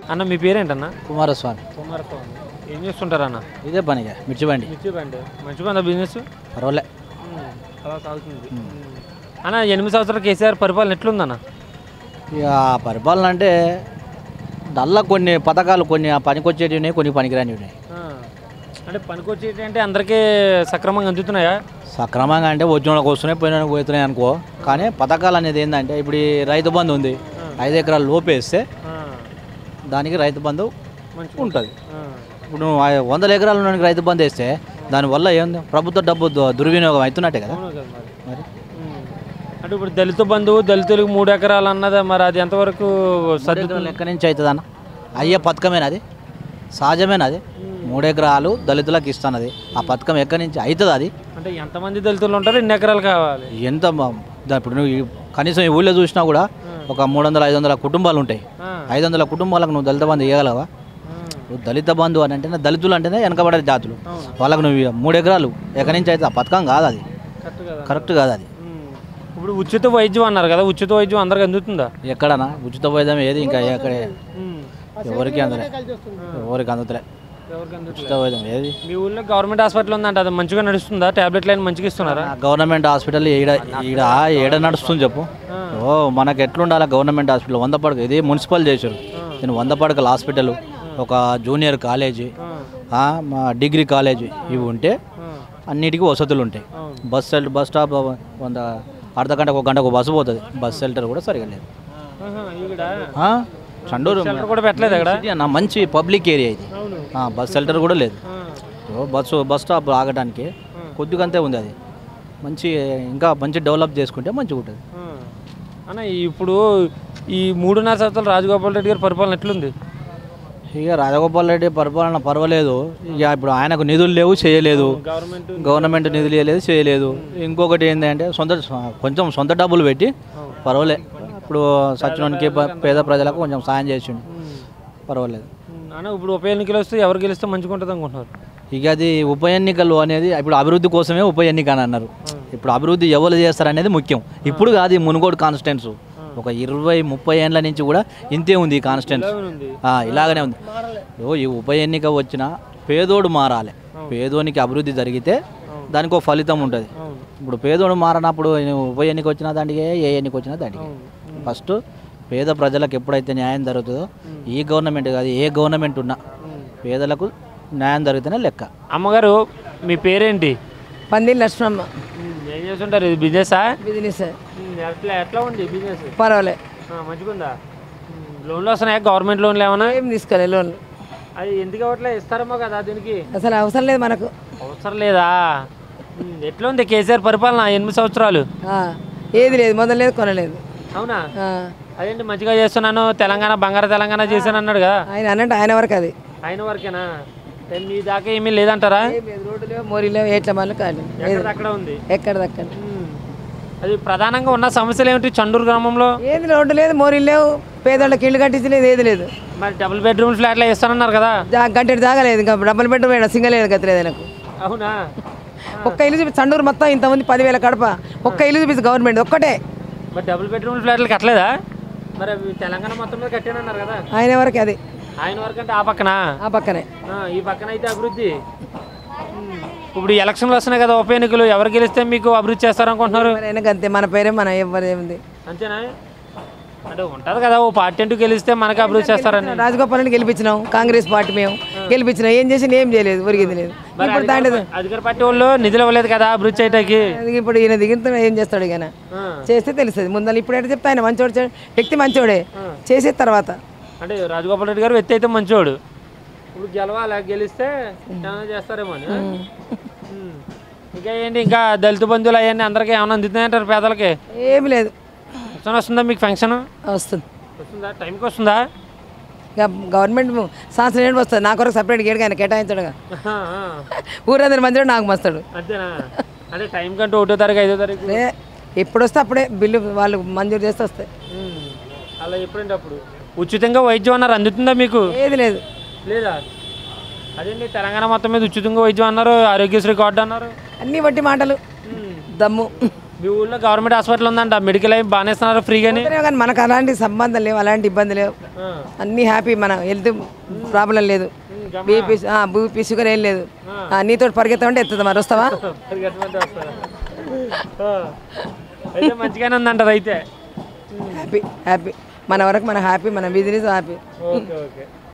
అన్న మీ పేరేంటన్న కుమారస్వామి కుమారస్వామి ఏం చేస్తుంటారన్న ఇదే పనిగా మిర్చి బండి మిర్చి బండి మంచి బందా బిజినెస్ పర్వాలే అలా సాగుతుంది అన్న ఎనిమిది సంవత్సరాలు కేసీఆర్ పరిపాలన ఎట్లుందన్న ఇక పరిపాలన అంటే డల్లా కొన్ని పథకాలు కొన్ని పనికొచ్చేటివి ఉన్నాయి కొన్ని పనికిరానివి ఉన్నాయి అంటే పనికొచ్చేటి అంటే అందరికీ సక్రమంగా అందుతున్నాయా సక్రమంగా అంటే వచ్చిన వాళ్ళకి వస్తున్నాయి పోయిన వాళ్ళకి పోతున్నాయి అనుకో కానీ పథకాలు అనేది ఏంటంటే ఇప్పుడు ఈ రైతు బంధు ఉంది ఐదు ఎకరాలు లోపేస్తే దానికి రైతు బంధు మంచిగా ఉంటుంది ఇప్పుడు నువ్వు ఆ వందల ఎకరాలు ఉన్న రైతు బంధు వేస్తే దానివల్ల ఏంది ప్రభుత్వ డబ్బు దు- దుర్వినియోగం అవుతున్నట్టే కదా అవును కదా మరి మరి ఉమ్. అంటే ఇప్పుడు దళిత బంధువు దళితులకు మూడు ఎకరాలు అన్నది మరి అది ఎంతవరకు సర్దు ఎకరాలు ఎక్కడి నుంచి అవుతుంది అన్న అయ్యే పథకమేనా అది సహజమేనా అది మూడు ఎకరాలు దళితులకు ఇస్తున్నది ఆ పథకం ఎక్కడి నుంచి అవుతుంది అది అంటే ఎంతమంది దళితులు ఉంటారు ఎన్ని ఎకరాలు కావాలి ఎంత మ- దా- ఇప్పుడు నువ్వు ఈ- కనీసం ఈ ఊళ్ళో చూసినా కూడా ఒక మూడు వందల ఐదు వందల కుటుంబాలు ఉంటాయి ఆ. ఐదు వందల కుటుంబాలకు నువ్వు దళిత బంధు ఇవ్వగలవా ఆ. నువ్వు దళిత బంధు అని అంటేనే దళితులు అంటేనే వెనకబడే జాతులు అవును. వాళ్ళకు నువ్వు ఇవ్వ- మూడు ఎకరాలు ఎక్కడి నుంచి అయితే ఆ పథకం కాదు అది కరెక్ట్ కదా కరెక్ట్ కాదు అది ఉమ్. ఇప్పుడు ఉచిత వైద్యం అన్నారు కదా ఉచిత వైద్యం అందరికి అందుతుందా ఎక్కడనా ఉచిత వైద్యం ఏది ఇంకా ఎక్కడ ఉమ్. ఎవరికి అందలే ఎవరికి అందుతలే ఎవరికి అందుతుంది ఉచిత వైద్యం ఏది మీ ఊళ్ళో గవర్నమెంట్ హాస్పిటల్ ఉందంట అది మంచిగా నడుస్తుందా టాబ్లెట్ లైన్ మంచిగా ఇస్తున్నారా ఆ గవర్నమెంట్ హాస్పిటల్ ఈడ ఈడ ఏడ నడుస్తుంది చెప్పు ఆ. ఓ మనకు ఎట్లుండాలి గవర్నమెంట్ హాస్పిటల్ వంద పడక ఇది మున్సిపల్ చేశారు నేను వంద పడకల హాస్పిటల్ ఒక జూనియర్ కాలేజీ ఆ. ఆ, మా డిగ్రీ కాలేజీ ఇవి ఉంటే ఆ. అన్నిటికీ వసతులు ఉంటాయి అవును. బస్ షెల్టర్ బస్ స్టాప్ వంద అర్ధ గంటకు ఒక గంటకు బస్సు పోతుంది బస్ షెల్టర్ కూడా సరిగా లేదు ఆహా, ఈవిడ ఆ, చండూరు షెల్టర్ కూడా పెట్టలేదు అక్కడ సిటీ అన్న మంచి పబ్లిక్ ఏరియా ఇది అవును ఆ, బస్ షెల్టర్ కూడా లేదు ఆ. ఓ బస్సు బస్ స్టాప్ ఆగడానికి కొద్దిగంతే ఉంది అది మంచి ఇంకా మంచి డెవలప్ చేసుకుంటే మంచిగా ఉంటుంది ఆ. అన్న ఇప్పుడు ఈ మూడున్నర సంవత్సరాలు రాజగోపాల్ రెడ్డి గారి పరిపాలన ఎట్లుంది ఇక రాజగోపాల్ రెడ్డి పరిపాలన పర్వాలేదు ఇక ఇప్పుడు ఆయనకు నిధులు లేవు చేయలేదు గవర్నమెంట్ గవర్నమెంట్ నిధులు ఇవ్వలేదు చేయలేదు ఇంకొకటి ఏంటంటే సొంత కొంచెం సొంత డబ్బులు పెట్టి పర్వాలే ఇప్పుడు సచివానికి పేద ప్రజలకు కొంచెం సాయం చేసిండు పర్వాలేదు అన్న ఇప్పుడు ఉప ఎన్నికలు వస్తే ఎవరు గెలిస్తే మంచిగా ఉంటుంది అనుకుంటున్నారు ఇక అది ఉప ఎన్నికలు అనేది ఇప్పుడు అభివృద్ధి కోసమే ఉప ఎన్నిక అని అన్నారు ఇప్పుడు అభివృద్ధి ఎవరు చేస్తారు అనేది ముఖ్యం ఇప్పుడు కాదు ఈ మునుగోడు కాన్స్టెన్స్ ఒక ఇరవై ముప్పై ఏళ్ళ నుంచి కూడా ఇంతే ఉంది ఈ కాన్స్టెన్స్ ఉంది ఇలాగనే ఉంది ఓ ఈ ఉప ఎన్నిక వచ్చిన పేదోడు మారాలి పేదోనికి అభివృద్ధి జరిగితే దానికి ఒక ఫలితం ఉంటుంది అవును ఇప్పుడు పేదోడు మారనప్పుడు నువ్వు ఉప ఎన్నిక వచ్చిన దానికి ఏ ఎన్నిక వచ్చినా దానికి ఫస్ట్ పేద ప్రజలకు ఎప్పుడైతే న్యాయం జరుగుతుందో ఈ గవర్నమెంట్ కాదు ఏ గవర్నమెంట్ ఉన్నా పేదలకు న్యాయం జరిగితేనే లెక్క అమ్మగారు మీ పేరేంటి పందిరి లక్ష్మమ్మ ఏం చేస్తుంటారు ఇది బిజినెసా బిజినెస్ ఎట్లా ఎట్లా ఉంది బిజినెస్ పర్వాలే మంచిగా ఉందా లోన్లు వస్తున్నాయా గవర్నమెంట్ లోన్లు ఏమన్నా ఏం తీసుకోలే లోన్లు అది ఎందుకు అవ్వట్లే ఇస్తారేమో కదా దీనికి అసలు అవసరం లేదు మనకు అవసరం లేదా ఉమ్, ఎట్లా ఉంది కేసీఆర్ పరిపాలన ఎనిమిది సంవత్సరాలు ఆ, ఏది లేదు మొదలు లేదు కొనలేదు అవునా ఆ, అదేంటి మంచిగా చేస్తున్నాను తెలంగాణ బంగారు తెలంగాణ చేశాను అన్నాడు కదా ఆయన అన్నట్టు ఆయన వరకు అది ఆయన వరకేనా ఏ, మీ దాకా ఏమీ లేదంటారా ఏం లేదు రోడ్డు లేవు మోరీ లేవు ఏట్ల మళ్ళీ కాదు ఎక్కడ అక్కడ ఉంది ఎక్కడిదక్కడ ఉమ్. అది ప్రధానంగా ఉన్న సమస్యలు ఏమిటి చండూరు గ్రామంలో ఏది రోడ్డు లేదు మోరీ లేవు పేదోళ్ళకి ఇల్లు కట్టించలేదు ఏది లేదు మరి డబుల్ బెడ్రూమ్ ఫ్లాట్లు ఇస్తానన్నారు కదా జా- గంటెడు జాగలేదు ఇంకా డబుల్ బెడ్రూమ్ వేయడం సింగల్ లేదు గతిలేదు నాకు అవునా ఒక్క ఇల్లు చూపి చండూరు మొత్తం ఇంతమంది పదివేల కడప ఒక్క ఇల్లు చూపిస్తుంది గవర్నమెంట్ ఒక్కటే మరి డబుల్ బెడ్రూమ్ ఫ్లాట్లు కట్టలేదా మరి అవి తెలంగాణ మొత్తం మీద కట్టానన్నారు కదా ఆయన వరకు అది ఆయన వరకు అంటే ఆ పక్కన ఆ పక్కనే ఆ, ఈ పక్కన అయితే అభివృద్ధి ఉమ్. ఇప్పుడు ఎలక్షన్లు వస్తున్నాయి కదా ఉప ఎన్నికలు ఎవరు గెలిస్తే మీకు అభివృద్ధి చేస్తారనుకుంటున్నారు మరి ఆయనకు అంతే మన పేరే మన ఎవరు ఏముంది అంతేనా అంటే ఉంటుంది కదా ఓ పార్టీ అంటూ గెలిస్తే మనకి అభివృద్ధి చేస్తారని రాజగోపాల్ రెడ్డి గెలిపించినాం కాంగ్రెస్ పార్టీ మేము గెలిపించినాం ఏం చేసి ఏం చేయలేదు ఒరిగింది లేదు ఇప్పుడు దాంట్లో అధికార- అధికార పార్టీ వాళ్ళు నిధులు ఇవ్వలేదు కదా అభివృద్ధి చేయటానికి అది ఇప్పుడు ఈయన దిగిన ఏం చేస్తాడు ఈయన ఆ. చేస్తే తెలుస్తుంది ముందర ఇప్పుడు ఎట్లా చెప్తే ఆయన మంచోడు చే- వ్యక్తి మంచోడే చేసే తర్వాత అంటే రాజగోపాల్ రెడ్డి గారు వ్యక్తి అయితే మంచివాడు ఇప్పుడు గెలవాలి గెలిస్తే ఏమైనా చేస్తారేమో అని ఉమ్. ఇంకా ఏంటి ఇంకా దళిత బంధువులు అవన్నీ అందరికీ ఏమైనా అందుతున్నాయంటారు పేదలకి ఏమి లేదు ఫంక్షన్ వస్తుందా మీకు ఫంక్షన్ వస్తుంది వస్తుందా టైంకి వస్తుందా ఇక గవర్నమెంట్ సంవత్సరం ఏంటి వస్తుంది నా కొరకు సపరేట్ గేడుగా ఆయన కేటాయించాడుగా ఆహా, ఆ. ఊరందరి మంచిగా నాకు మస్తాడు అంతేనా అంటే టైం కంటే ఒకటో తారీఖు ఐదో తారీఖు లే ఎప్పుడు వస్తే అప్పుడే బిల్లు వాళ్ళు మంజూరు చేస్తే వస్తాయి ఉమ్. అలా ఎప్పుడంటే అప్పుడు ఉచితంగా వైద్యం అన్నారు అందుతుందా మీకు ఏది లేదు లేదా అదేంటి తెలంగాణ మొత్తం మీద ఉచితంగా వైద్యం అన్నారు ఆరోగ్యశ్రీ కార్డు అన్నారు అన్నీ బట్టి మాటలు ఉమ్. దమ్ము మీ ఊళ్ళో గవర్నమెంట్ హాస్పిటల్ ఉందంట మెడికల్ అయి బాగానే ఇస్తున్నారు ఫ్రీగాని పోతేనే కానీ మనకు అలాంటి సంబంధం లేవు అలాంటి ఇబ్బంది లేవు అన్నీ హ్యాపీ మన హెల్త్ ప్రాబ్లం లేదు బీపీ బీపీ షుగర్ ఏం లేదు ఆ, నీతో పరిగెత్తామంటే ఎత్తుంది మరి వస్తావా పరిగెత్తమంటే వస్తారా? ఆ. అయితే మంచిగానే ఉందంటారు అయితే హ్యాపీ హ్యాపీ మన వరకు మన హ్యాపీ మన బిజినెస్ హ్యాపీ ఓకే ఓకే